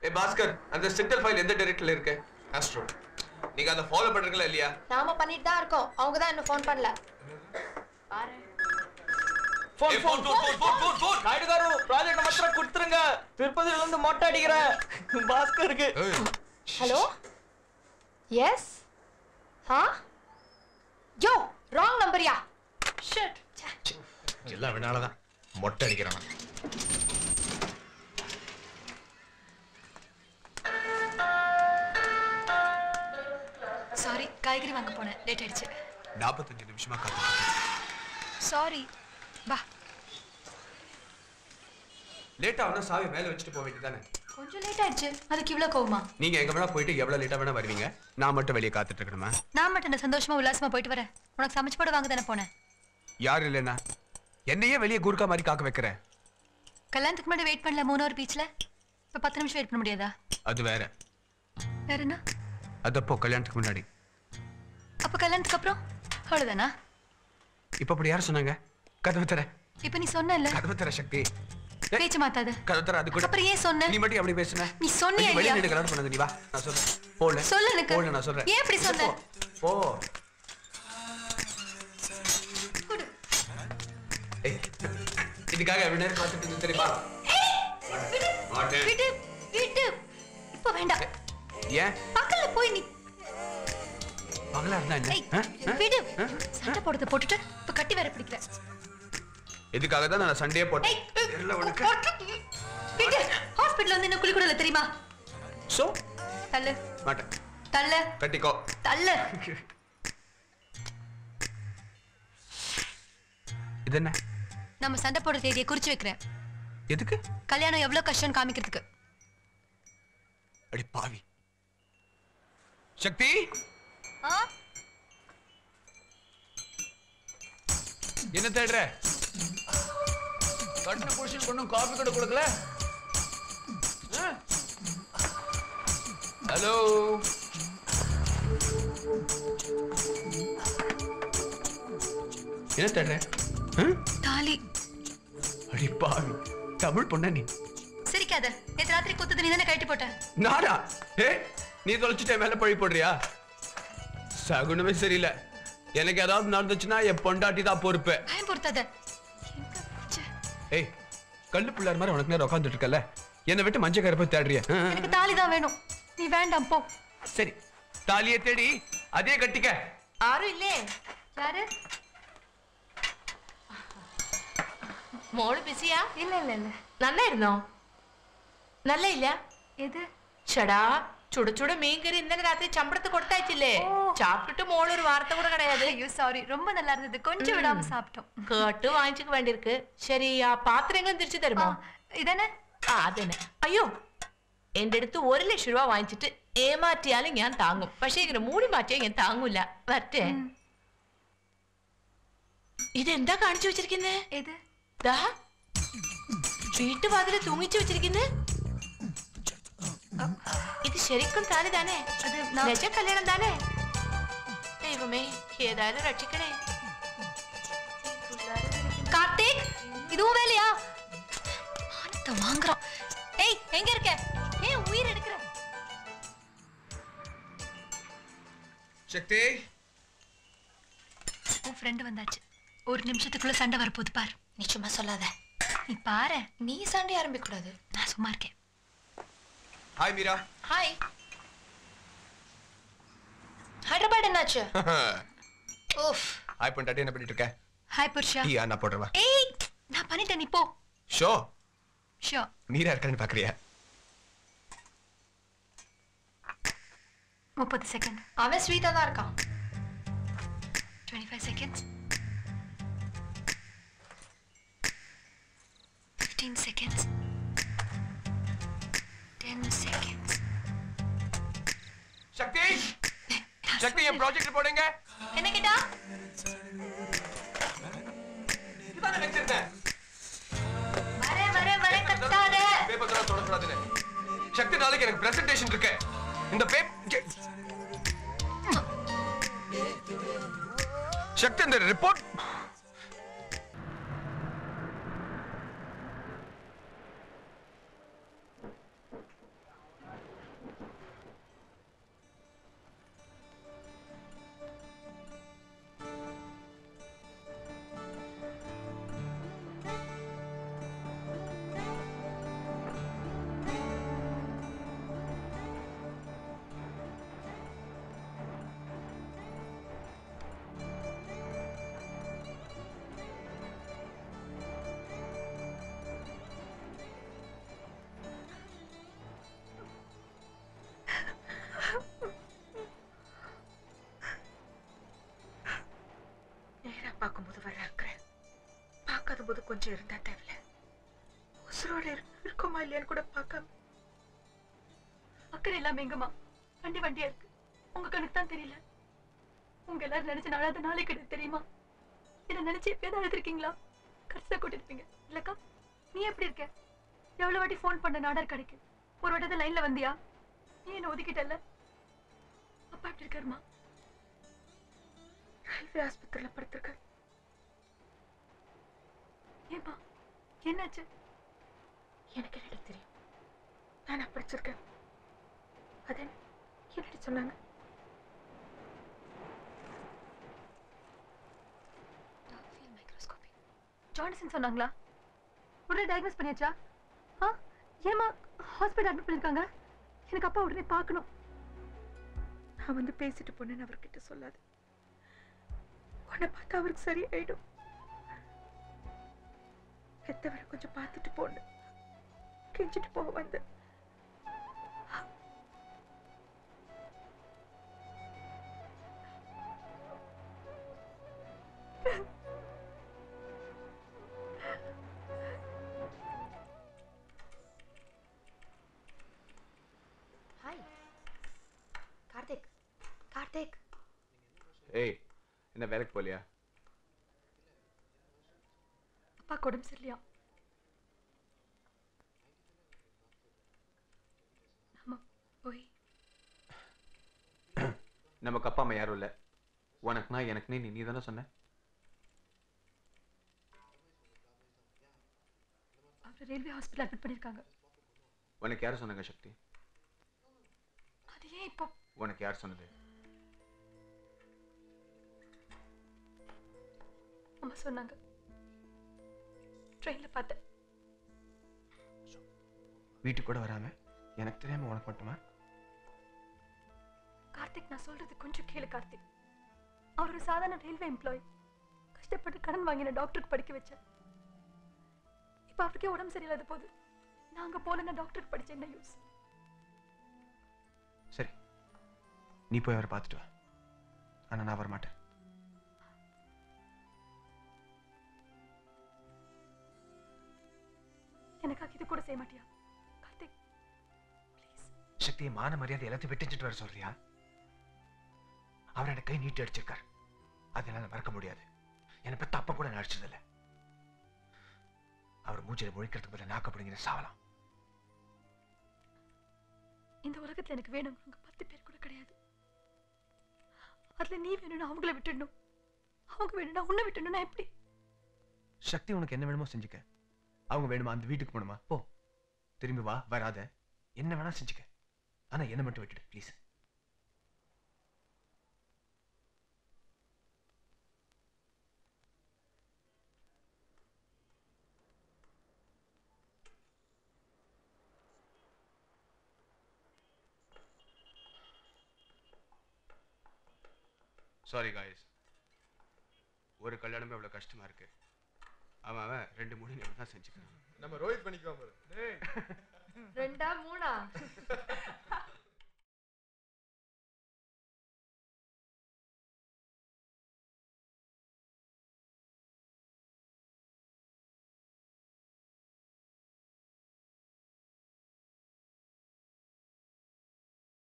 ஏ பாஸ்கர் அந்த signal file எந்த டைரக்ட்ல இருக்கு ஆஸ்ட்ரோ நீங்க அதை ஃபாலோ பண்றீங்களா இல்லையா நாம பண்ணிட்டு தான் இருக்கோம் அவங்க தான் இன்னும் ஃபோன் பண்ணல பாரு ஏ, phone, phone, phone, phone, phone, phone. Naidu గారు ప్రాజెక్ట్ మాత్రం కుడుతురుங்க తిరుపతిలో வந்து மொட்டை அடிக்கிறேன் பாஸ்கருக்கு ஏய், ஹலோ எஸ் ஹா யோ ராங் நம்பர்யா ஷிட் எல்லாம் வினாலதான் மொட்டை அடிக்கிறான் சாரி காய்கறி வாங்க போனேன் லேட் ஆயிடுச்சு நாற்பத்தஞ்சு நிமிஷமா காத்து சாரி வா லேட்டா ஆனா சாவி மேல வச்சுட்டு போக வேண்டியதானே கொஞ்சம் லேட் ஆயிடுச்சு அதுக்கு இவ்வளோ கோவமா நீங்க எங்க வேணா போயிட்டு எவ்வளவு லேட்டா வேணா வருவீங்க நான் மட்டும் வெளியே காத்துட்டு இருக்கணுமா நான் மட்டும் என்ன சந்தோஷமா உல்லாசமா போயிட்டு வரேன் உனக்கு சமைச்சு போட வாங்க தானே போனேன் யாரு இல்லைன்னா என்னையே வெளியே கூர்க்கா மாதிரி காக்க வைக்கிற கல்யாணத்துக்கு முன்னாடி வெயிட் பண்ணல மூணு ஒரு பீச்ல இப்போ பத்து நிமிஷம் வெயிட் பண்ண முடியாதா அது வேற வேற என்ன அது அப்போ கல்யாணத்துக்கு முன்னாடி அப்போ கல்யாணத்துக்கு அப்புறம் அவ்வளோதானா இப்ப அப்படி யார் சொன்னாங்க கதவு தர இப்போ நீ சொன்னல கதவு தர சக்தி ஏய், பேச்சு மாத்தாத கதவு தர அது கூட அப்புறம் ஏன் சொன்ன நீ மட்டும் அப்படி பேசுன நீ சொன்னியா வெளியே இல்லையா? நின்று கல்யாணம் பண்ணது நீ வா நான் சொல்றேன் போல சொல்லு எனக்கு. போல நான் சொல்றேன் ஏன் இப்படி சொன்ன? போ, போ குடு. ஏய், இதுக்காக எவ்வளவு நேரம் காத்துட்டு இருந்தது தெரியுமா விடு மாட்டேன். விடு விடு இப்போ வேண்டாம் ஏன் பக்கத்துல போய் நீ பகலா இருந்தா என்ன ஏய், ஆ? ஆ? விடு ஆ? சண்டை போடுறத போட்டுட்டு இப்ப கட்டி வேற பிடிக்கிற இதுக்காக தான் நான் சண்டையே போட்டேன் ஏய், தெரியல உனக்கு விடு ஹாஸ்பிடல்ல வந்து என்ன குளி கூட தெரியுமா சோ தள்ளு மாட்டேன் தள்ளு கட்டிக்கோ தள்ளு இது என்ன நம்ம சண்டை போடுற தேதியை குறிச்சு வைக்கிறேன் எதுக்கு கல்யாணம் எவ்வளவு கஷ்டம் காமிக்கிறதுக்கு அடி பாவி சக்தி ஆ? என்ன தேடுற கட்டின புருஷனுக்கு ஒன்றும் காஃபி கூட கொடுக்கல ஹலோ என்ன தேடுற ஆ? தாலி அடி பாவி தமிழ் பொண்ண நீ சிரிக்காத நேத்து ராத்திரி குத்துது நீ தானே கழட்டி போட்ட நானா ஏ நீ தொலைச்சிட்ட மேல பழி போடுறியா சகுனமே சரியில்லை எனக்கு ஏதாவது நடந்துச்சுன்னா என் பொண்டாட்டி தான் பொறுப்பு பயம் பொறுத்தாத எங்க வச்ச? ஏய் கல்லு பிள்ளார் மாதிரி உனக்கு நேரம் உட்காந்துட்டு இருக்கல என்னை விட்டு மஞ்ச கருப்பை தேடுறிய எனக்கு தாலி தான் வேணும் நீ வேண்டாம் போ சரி தாலியை தேடி அதே கட்டிக்க யாரும் இல்லே யாரு മോള് ബിസിയാ இல்ல இல்ல இல்ல നന്നായിരുന്നോ നല്ല ഇല്ല எது ചേടാ ചുട ചുട മീൻകറി ഇന്നലെ രാത്രി ചമ്പടത്ത് കൊടുത്തയച്ചില്ലേ சாப்பிட்டுட்டு മോള് ഒരു വാർത്ത കൂടെ கிடையாது ஐயோ சாரி ரொம்ப நல்லா இருந்தது கொஞ்சம் விடாம சாப்பிட்டோம் കേട്ട് വാങ്ങിച്ചിട്ട് വേണ്ടിയിരിക്ക് ശരി ആ പാത്രങ്ങളും തിരിച്ചു ஆ, തരുമോ ഇതെന്നെ ആ അതന്നെ അയ്യോ എന്റെ അടുത്ത് ഒരു ലക്ഷം രൂപ വാങ്ങിച്ചിട്ട് ഏമാറ്റിയാലും ഞാൻ താങ്ങും പക്ഷേ ഇങ്ങനെ മൂടി മാറ്റിയാൽ ഞാൻ താങ്ങൂല വരട്ടെ ഇതെന്താ കാണിച്ചു വെച്ചിരിക്കുന്നേ எது ദാ വീട്ടുവാതില് തൂങ്ങിച്ചു വെച്ചിരിക്കുന്നേ ഇത് ശരിക്കും താനെ താനേ அது நான் നിജ കല്യാണം താനേ ദൈവമേ ഏതായാലും രക്ഷിക്കണേ கார்த்திக் இதுவும் வேலையா மானத்தை வாங்குறான் ஏய் எங்க இருக்க ஏன் உயிர் எடுக்கிற சக்தி உன் ஃப்ரெண்டு வந்தாச்சு ஒரு நிமிஷத்துக்குள்ள சண்டை வரப்போகுது பாரு നീ ചുമ്മാ சொல்லாத நீ பாரு നീ സൺഡേ ആരംഭിക്കൂടാது நான் சும்மா இருக்கேன் ஹாய் மீரா ഹായ് ஹைதராபாத் என்னாச்சு ஓஃப் ஹாய் பொண்டாட்டி என்ன பண்ணிட்டு இருக்க ஹாய் புருஷா டீயா நான் போடுறவா ஏய் நான் பண்ணிட்டேன் நீ போ ஷோ ஷோ மீரா இருக்கான்னு பாக்குறியா முப்பது செகண்ட் அவன் ஸ்வீட்டா தான் இருக்கான் twenty five seconds fifteen seconds ten seconds Sakthi Sakthi என் ப்ராஜெக்ட் போடுங்க என்ன கேட்டா இதுதானே வச்சிருந்தேன் வரேன் வரேன் வரேன் கத்தாத பேப்பர் தொடக்கூடாதுன்னு சக்தி நாளைக்கு எனக்கு பிரசன்டேஷன் இருக்கு இந்த பேப் சக்தி இந்த ரிப்போர்ட் கொஞ்சம் இருந்தா தேவையில்ல உசுரோட இரு- இருக்கோமா இல்லையான்னு கூட பார்க்காம அக்கறை இல்லாம எங்கம்மா வண்டி வண்டியா இருக்கு உங்க கணக்கு தான் தெரியல உங்க எல்லாரும் நினைச்ச நாளாத நாளைக்கு எனக்கு தெரியுமா இதை நினைச்சு எப்பயாவது அழுதுருக்கீங்களா கடைசியா கூட்டிருப்பீங்க இல்லக்கா நீ எப்படி இருக்க எவ்வளவு வாட்டி ஃபோன் பண்ண நாடர் கடைக்கு ஒரு வாட்டி லைன்ல வந்தியா நீ என்ன ஒதுக்கிட்டல்ல அப்பா எப்படி இருக்காருமா ரயில்வே ஆஸ்பத்திரியில படுத்திருக்காரு ஏமா என்னாச்சு எனக்கு என்னடி தெரியும் நானா படிச்சிருக்கேன் அதே என்னடி சொன்னாங்க ஜான்சன் சொன்னாங்களா உடனே டயக்னோஸ் பண்ணியாச்சா ஆ ஏமா ஹாஸ்பிட்டல் அட்மிட் பண்ணிருக்காங்க எனக்கு அப்பா உடனே பார்க்கணும் நான் வந்து பேசிட்டு போனேன்னு அவர்கிட்ட சொல்லாது உன்னை பார்த்தா அவருக்கு சரியாயிடும் பெத்தவரை கொஞ்சம் பார்த்துட்டு போன்னு கெஞ்சிட்டு போக வந்து ஹாய் கார்த்திக் கார்த்திக் ஏய் என்ன வேலைக்கு போலியா அப்பா உடம்பு சரியில்லையா நாம போய் நமக்கு அப்பா அம்மா யாரும் இல்லை உனக்குனா எனக்குனே நீ நீ தானே சொன்ன அவர் ரயில்வே ஹாஸ்பிட்டல் அட்மிட் பண்ணிருக்காங்க உனக்கு யார் சொன்னாங்க சக்தி அது ஏன் இப்போ உனக்கு யார் சொன்னது அம்மா சொன்னாங்க ட்ரெயின்ல பார்த்தேன் வீட்டுக்கு கூட வராம எனக்கு தெரியாம உனக்கு மட்டுமா கார்த்திக் நான் சொல்றது கொஞ்சம் கேளு கார்த்திக் அவர் ஒரு சாதாரண ரயில்வே எம்ப்ளாயி கஷ்டப்பட்டு கடன் வாங்கின டாக்டருக்கு படிக்க வச்சேன் இப்ப அவருக்கே உடம்பு சரியில்லாத போது நாங்க போலன்னா டாக்டருக்கு படிச்ச என்ன யூஸ் சரி நீ போய் அவரை பார்த்துட்டு வா ஆனா நான் வர மாட்டேன் எனக்காக இது கூட செய்ய மாட்டியா கார்த்திக் ப்ளீஸ் சக்தியை மான மரியாதை எல்லாத்தையும் விட்டுச்சிட்டு வர சொல்றியா அவர் எனக்கு கை நீட்டி அடிச்சிருக்கார் அதனால மறக்க முடியாது என்னை பத்தி அப்பா கூட நடிச்சதில்ல அவர் மூச்சில முழிக்கிறதுக்கு பதிலா நாக்க பிடிங்கிற சாவலாம் இந்த உலகத்துல எனக்கு வேணுங்கிறவங்க பத்து பேர் கூட கிடையாது அதுல நீ வேணும்னா அவங்கள விட்டுடணும் அவங்க வேணும்னா உன்னை விட்டுடணும் நான் எப்படி சக்தி உனக்கு என்ன வேணுமோ செஞ்சுக்க அவங்க வேணுமா அந்த வீட்டுக்கு போகணுமா போ திரும்பி வா வராத என்ன வேணா செஞ்சுக்க ஆனா என்ன மட்டும் விட்டுடு ப்ளீஸ் சாரி காய்ஸ் ஒரு கல்யாணமே அவ்வளோ கஷ்டமா இருக்கு அவன் அவன் ரெண்டு மூணு தான் செஞ்சுக்கிறான் நம்ம ரோஹித் பண்ணிக்குவோம் பாரு ரெண்டா மூணா